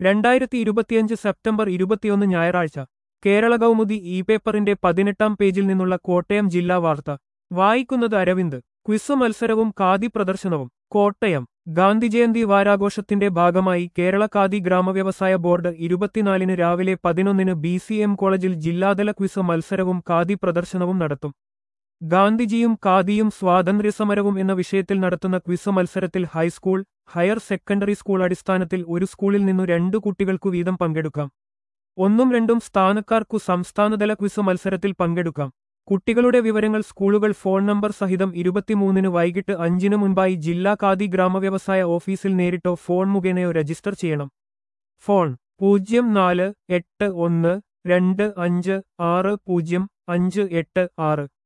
രണ്ടായിരത്തി ഇരുപത്തിയഞ്ച് സെപ്റ്റംബർ ഇരുപത്തിയൊന്ന് ഞായറാഴ്ച കേരള കൗമുദി ഇ പേപ്പറിന്റെ പതിനെട്ടാം പേജിൽ നിന്നുള്ള കോട്ടയം ജില്ലാ വാർത്ത വായിക്കുന്നത് അരവിന്ദ് ക്വിസ് മത്സരവും ഖാദി പ്രദർശനവും കോട്ടയം ഗാന്ധിജയന്തി വാരാഘോഷത്തിന്റെ ഭാഗമായി കേരള ഖാദി ഗ്രാമവ്യവസായ ബോർഡ് ഇരുപത്തിനാലിന് രാവിലെ പതിനൊന്നിന് ബി സി എം കോളേജിൽ ജില്ലാതല ക്വിസ് മത്സരവും ഖാദി പ്രദർശനവും നടത്തും ഗാന്ധിജിയും ഖാദിയും സ്വാതന്ത്ര്യസമരവും എന്ന വിഷയത്തിൽ നടത്തുന്ന ക്വിസ് മത്സരത്തിൽ ഹൈസ്കൂൾ ഹയർ സെക്കൻഡറി സ്കൂൾ അടിസ്ഥാനത്തിൽ ഒരു സ്കൂളിൽ നിന്നു രണ്ടു കുട്ടികൾക്കു വീതം പങ്കെടുക്കാം ഒന്നും രണ്ടും സ്ഥാനക്കാർക്കു സംസ്ഥാനതല ക്വിസ് മത്സരത്തിൽ പങ്കെടുക്കാം കുട്ടികളുടെ വിവരങ്ങൾ സ്കൂളുകൾ ഫോൺ നമ്പർ സഹിതം ഇരുപത്തിമൂന്നിന് വൈകിട്ട് അഞ്ചിനു മുൻപായി ജില്ലാ ഖാദി ഗ്രാമവ്യവസായ ഓഫീസിൽ നേരിട്ടോ ഫോൺ മുഖേനയോ രജിസ്റ്റർ ചെയ്യണം ഫോൺ പൂജ്യം നാല് എട്ട് ഒന്ന് രണ്ട് അഞ്ച് ആറ് പൂജ്യം അഞ്ച് എട്ട് ആറ്